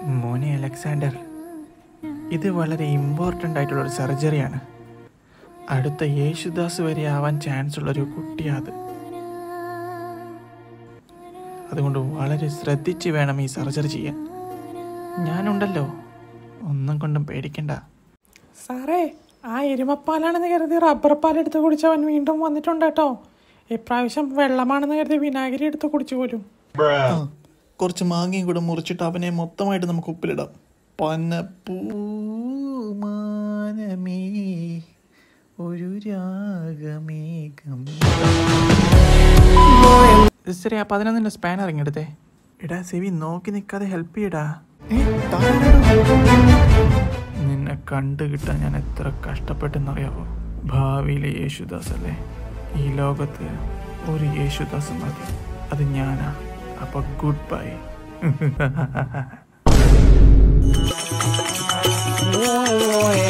മോനെ അലക്സാണ്ടർ ഇത് വളരെ ഇമ്പോർട്ടൻ്റ് ആയിട്ടുള്ള ഒരു സർജറിയാണ് അടുത്ത യേശുദാസ് വരെ ആവാൻ ചാൻസ് ഉള്ളൊരു കുട്ടിയാത് അതുകൊണ്ട് വളരെ ശ്രദ്ധിച്ച് വേണം ഈ സർജറി ചെയ്യാൻ ഞാനുണ്ടല്ലോ ഒന്നും കൊണ്ടും പേടിക്കണ്ട സാറേ ആ എരുമപ്പാലാണെന്ന് കരുതി റബ്ബർ പാൽ എടുത്ത് കുടിച്ചവൻ വീണ്ടും വന്നിട്ടുണ്ട് കേട്ടോ ഇപ്രാവശ്യം വെള്ളമാണെന്ന് കരുതി വിനാഗിരി എടുത്ത് കുടിച്ചു പോലും ആ, കുറച്ച് മാങ്ങയും കൂടെ മുറിച്ചിട്ട് അവനെ മൊത്തമായിട്ട് നമുക്ക് ഉപ്പിലിടാം പനപ്പൂമാനമേ ഒരു രാഗമേഘം ശരി ആ പതിനൊന്നിൻ്റെ സ്പാനർ ഇങ്ങെടുത്തേ എടാ സെവി നോക്കി നിൽക്കാതെ ഹെൽപ്പ് ചെയ്യടാ നിന്നെ കണ്ടു കിട്ടാൻ ഞാൻ എത്ര കഷ്ടപ്പെട്ടെന്നറിയാവോ ഭാവിയിലെ യേശുദാസ് അല്ലേ ഈ ലോകത്ത് ഒരു യേശുദാസ് മതി അത് ഞാനാ അപ്പൊ ഗുഡ് ബൈ ഓ